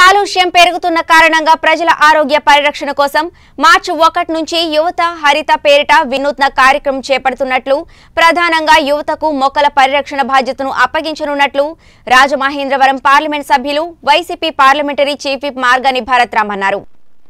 కాలుష్యం పెరుగుతున్న కారణంగా ప్రజల ఆరోగ్య పరిరక్షణ కోసం మార్చి ఒకటి నుంచి యువత హరిత పేరిట వినూత్న కార్యక్రమం చేపడుతున్నట్లు ప్రధానంగా యువతకు మొక్కల పరిరక్షణ బాధ్యతను అప్పగించనున్నట్లు రాజమహేంద్రవరం పార్లమెంట్ సభ్యులు YCP parliamentary chief whip Margani Bharatram అన్నారు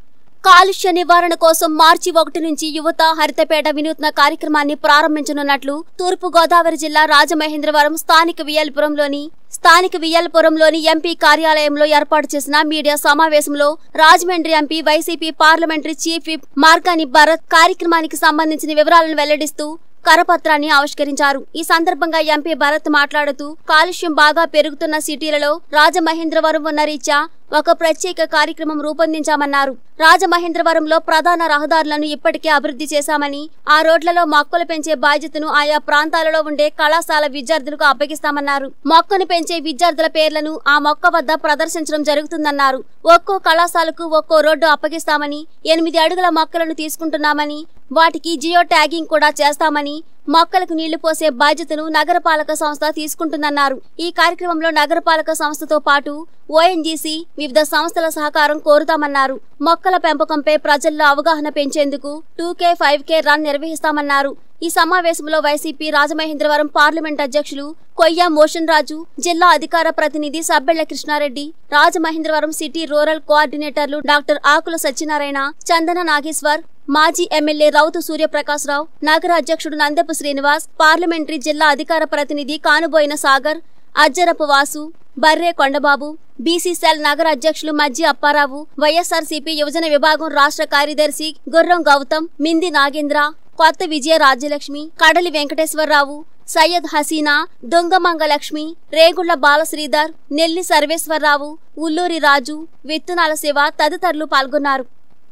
కాలుష్య నివారణ కోసం మార్చి ఒకటి నుంచి యువత హరితపేట వినూత్న కార్యక్రమాన్ని ప్రారంభించనున్నట్లు తూర్పు గోదావరి జిల్లా రాజమహేంద్రవరం స్థానిక వియ్యలపురంలోని స్థానిక వియ్యలపురంలోని ఎంపీ కార్యాలయంలో ఏర్పాటు చేసిన మీడియా సమావేశంలో Rajahmundry MP YCP parliamentary chief whip Margani Bharat కార్యక్రమానికి సంబంధించిన వివరాలను వెల్లడిస్తూ కరపత్రాన్ని ఆవిష్కరించారు ఈ సందర్భంగా ఎంపీ భరత్ మాట్లాడుతూ కాలుష్యం బాగా పెరుగుతున్న సిటీలలో రాజమహేంద్రవరం ఉన్న రీత్యా ఒక ప్రత్యేక కార్యక్రమం రూపొందించామన్నారు రాజమహేంద్రవరంలో ప్రధాన రహదారులను ఇప్పటికే అభివృద్ధి చేశామని ఆ రోడ్లలో మొక్కలు పెంచే బాధ్యతను ఆయా ప్రాంతాలలో ఉండే కళాశాల విద్యార్థులకు అప్పగిస్తామన్నారు మొక్కను పెంచే విద్యార్థుల పేర్లను ఆ మొక్క వద్ద ప్రదర్శించడం జరుగుతుందన్నారు ఒక్కో కళాశాలకు ఒక్కో రోడ్డు అప్పగిస్తామని ఎనిమిది అడుగుల మొక్కలను తీసుకుంటున్నామని వాటికి జియో ట్యాగింగ్ కూడా చేస్తామని మొక్కలకు నీళ్లు పోసే బాధ్యతను నగరపాలక సంస్థ తీసుకుంటుందన్నారు ఈ కార్యక్రమంలో నగరపాలక సంస్థతో పాటు ఓఎన్జీసీ వివిధ సంస్థల సహకారం కోరుతామన్నారు మొక్కల పెంపకంపై ప్రజల్లో అవగాహన పెంచేందుకు two K five K run నిర్వహిస్తామన్నారు ఈ సమావేశంలో వైసీపీ రాజమహేంద్రవరం పార్లమెంట్ అధ్యక్షులు కొయ్య మోషన్ రాజు జిల్లా అధికార ప్రతినిధి సబ్బెళ్ల కృష్ణారెడ్డి రాజమహేంద్రవరం సిటీ రూరల్ కోఆర్డినేటర్లు డాక్టర్ ఆకుల సత్యనారాయణ చందన నాగేశ్వర్ మాజీ ఎమ్మెల్యే రౌతు సూర్యప్రకాశ్రావు నగర అధ్యక్షుడు నందపు శ్రీనివాస్ పార్లమెంటరీ జిల్లా అధికార ప్రతినిధి కానుబోయిన సాగర్ అజ్జరపు వాసు బర్రే కొండబాబు బీసీసీఎల్ నగర అధ్యక్షులు మజ్జి అప్పారావు వైఎస్ఆర్సీపీ యువజన విభాగం రాష్ట్ర కార్యదర్శి గుర్రం గౌతమ్ మింది నాగేంద్ర కొత్త విజయ రాజ్యలక్ష్మి కడలి వెంకటేశ్వరరావు సయ్యద్ హసీనా దొంగమంగ లక్ష్మి రేగుళ్ల బాలశ్రీధర్ నెల్లి సర్వేశ్వరరావు ఉల్లూరి రాజు విత్తనాల శివ తదితరులు పాల్గొన్నారు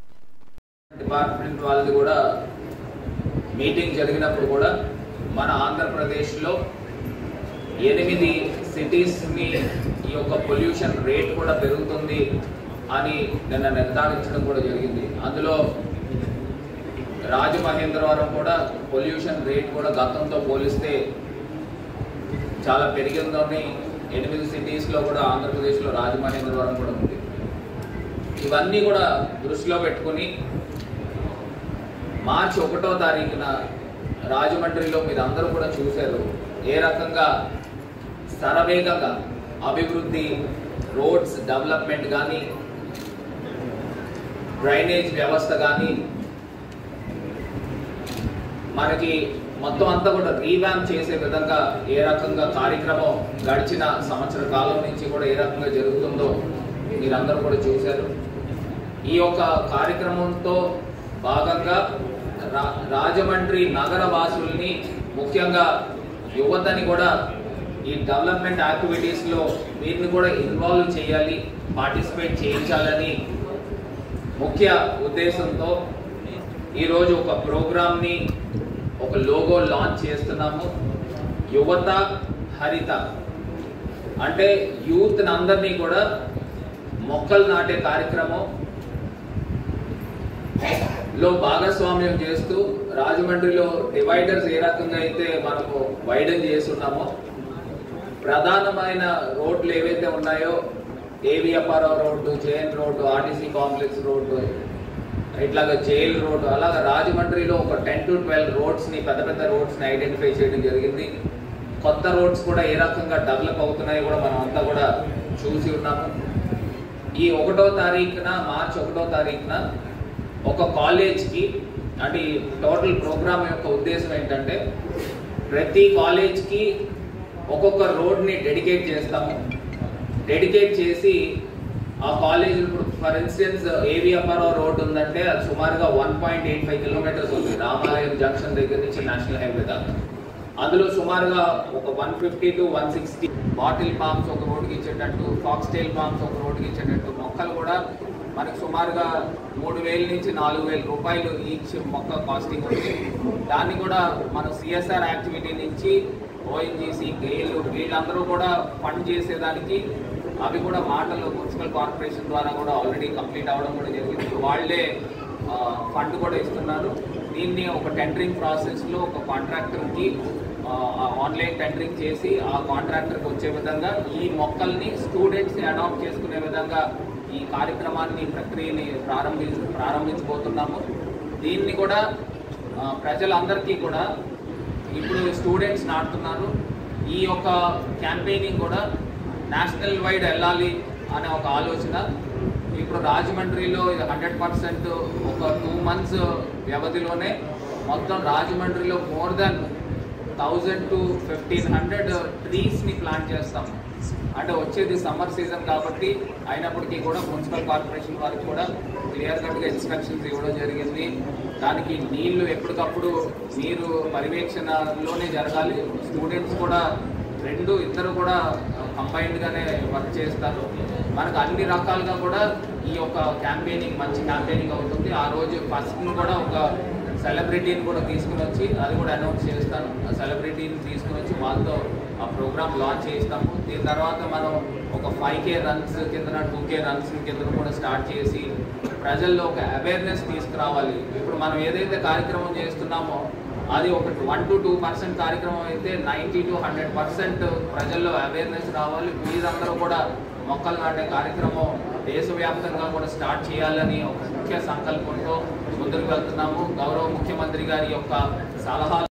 డిపార్ట్మెంట్ వాళ్ళది కూడా మీటింగ్ జరిగినప్పుడు కూడా మన ఆంధ్రప్రదేశ్లో ఎనిమిది సిటీస్ని ఈ యొక్క పొల్యూషన్ రేట్ కూడా పెరుగుతుంది అని నిన్న నిర్ధారించడం కూడా జరిగింది అందులో రాజమహేంద్రవరం కూడా పొల్యూషన్ రేట్ కూడా గతంతో పోలిస్తే చాలా పెరిగిందని ఎనిమిది సిటీస్లో కూడా ఆంధ్రప్రదేశ్లో రాజమహేంద్రవరం కూడా ఉంది ఇవన్నీ కూడా దృష్టిలో పెట్టుకుని మార్చి ఒకటో తారీఖున రాజమండ్రిలో మీరు అందరూ కూడా చూశారు ఏ రకంగా శరవేగంగా అభివృద్ధి రోడ్స్ డెవలప్మెంట్ కానీ డ్రైనేజ్ వ్యవస్థ కానీ మనకి మొత్తం అంతా కూడా రీవ్యామ్ చేసే విధంగా ఏ రకంగా కార్యక్రమం గడిచిన సంవత్సర కాలం నుంచి కూడా ఏ రకంగా జరుగుతుందో మీరందరూ కూడా చూశారు ఈ యొక్క కార్యక్రమంతో భాగంగా రా- రాజమండ్రి నగర వాసుల్ని ముఖ్యంగా యువతని కూడా ఈ డెవలప్మెంట్ యాక్టివిటీస్లో వీరిని కూడా ఇన్వాల్వ్ చేయాలి పార్టిసిపేట్ చేయించాలని ముఖ్య ఉద్దేశంతో ఈరోజు ఒక ప్రోగ్రామ్ని ఒక లోగో లాంచ్ చేస్తున్నాము యువత హరిత అంటే యూత్ అందరినీ కూడా మొక్కలు నాటే కార్యక్రమం లో భాగస్వామ్యం చేస్తూ రాజమండ్రిలో డివైడర్స్ ఏ రకంగా అయితే మనము వైడన్ చేస్తున్నామో ప్రధానమైన రోడ్లు ఏవైతే ఉన్నాయో AVFRR road JN road RTC complex road ఇట్లాగా జైల్ రోడ్డు అలాగా రాజమండ్రిలో ఒక టెన్ టు ట్వెల్వ్ రోడ్స్ ని పెద్ద పెద్ద రోడ్స్ ని ఐడెంటిఫై చేయడం జరిగింది కొత్త రోడ్స్ కూడా ఏ రకంగా డెవలప్ అవుతున్నాయో కూడా మనం అంతా కూడా చూసి ఉన్నాము ఈ ఒకటో తారీఖున మార్చి ఒకటో తారీఖున ఒక కాలేజ్కి అంటే ఈ టోటల్ ప్రోగ్రామ్ యొక్క ఉద్దేశం ఏంటంటే ప్రతి కాలేజ్కి ఒక్కొక్క రోడ్ని డెడికేట్ చేస్తాము డెడికేట్ చేసి ఆ కాలేజ్ ఇప్పుడు ఫర్ ఇన్స్టెన్స్ ఏవిఎఫ్ఆర్ఓ రోడ్ ఉందంటే అది సుమారుగా one point eight five kilometres ఉంది రామాలయం జంక్షన్ దగ్గర నుంచి నేషనల్ హైవే దాకా అందులో సుమారుగా ఒక one fifty to one sixty bottle palms ఒక రోడ్డుకి ఇచ్చేటట్టు ఫాక్స్ టైల్ పామ్స్ ఒక రోడ్డుకి ఇచ్చేటట్టు మొక్కలు కూడా మనకు సుమారుగా మూడు వేల నుంచి నాలుగు వేల రూపాయలు ఈచ్ మొక్క కాస్టింగ్ ఉంది దాన్ని కూడా మన సిఎస్ఆర్ యాక్టివిటీ నుంచి ఓఎన్జీసీ గెయిల్ వీళ్ళందరూ కూడా ఫండ్ చేసేదానికి అవి కూడా మాటలు మున్సిపల్ కార్పొరేషన్ ద్వారా కూడా ఆల్రెడీ కంప్లీట్ అవ్వడం కూడా జరిగింది వాళ్ళే ఫండ్ కూడా ఇస్తున్నారు దీన్ని ఒక టెండరింగ్ ప్రాసెస్లో ఒక కాంట్రాక్టర్కి ఆన్లైన్ టెండరింగ్ చేసి ఆ కాంట్రాక్టర్కి వచ్చే విధంగా ఈ మొక్కల్ని స్టూడెంట్స్ అడాప్ట్ చేసుకునే విధంగా ఈ కార్యక్రమాన్ని ప్రక్రియని ప్రారంభి ప్రారంభించబోతున్నాము దీన్ని కూడా ఆ, ప్రజలందరికీ కూడా ఇప్పుడు స్టూడెంట్స్ నాడుతున్నారు ఈ యొక్క క్యాంపెయినింగ్ కూడా నేషనల్ వైడ్ వెళ్ళాలి అనే ఒక ఆలోచన ఇప్పుడు రాజమండ్రిలో ఇది హండ్రెడ్ పర్సెంట్ ఒక టూ మంత్స్ వ్యవధిలోనే మొత్తం రాజమండ్రిలో more than thousand to fifteen hundred ట్రీస్ని ప్లాంట్ చేస్తాం అంటే వచ్చేది సమ్మర్ సీజన్ కాబట్టి అయినప్పటికీ కూడా మున్సిపల్ కార్పొరేషన్ వారికి కూడా క్లియర్ కట్గా ఇన్స్ట్రక్షన్స్ ఇవ్వడం జరిగింది దానికి నీళ్లు ఎప్పటికప్పుడు నీరు పర్యవేక్షణలోనే జరగాలి స్టూడెంట్స్ కూడా రెండు ఇద్దరు కూడా కంబైన్డ్గానే వర్క్ చేస్తారు మనకు అన్ని రకాలుగా కూడా ఈ యొక్క క్యాంపెయినింగ్ మంచి క్యాంపెయినింగ్ అవుతుంది ఆ రోజు ఫస్ట్ను కూడా ఒక సెలబ్రిటీని కూడా తీసుకుని వచ్చి అది కూడా అనౌన్స్ చేస్తాను ఆ సెలబ్రిటీని తీసుకుని వచ్చి వాళ్ళతో ఆ ప్రోగ్రామ్ లాంచ్ చేస్తాము దీని తర్వాత మనం ఒక ఫైవ్ కే రన్స్ కింద టూ కే రన్స్ కింద కూడా స్టార్ట్ చేసి ప్రజల్లో ఒక అవేర్నెస్ తీసుకురావాలి ఇప్పుడు మనం ఏదైతే కార్యక్రమం చేస్తున్నామో అది ఒక వన్ టు టూ పర్సెంట్ కార్యక్రమం అయితే నైంటీ టు హండ్రెడ్ పర్సెంట్ ప్రజల్లో అవేర్నెస్ రావాలి మీరందరూ కూడా మొక్కలు నాటే కార్యక్రమం దేశవ్యాప్తంగా కూడా స్టార్ట్ చేయాలని ఒక ముఖ్య సంకల్పంతో ముందుకు వెళ్తున్నాము గౌరవ ముఖ్యమంత్రి గారి యొక్క సలహాలు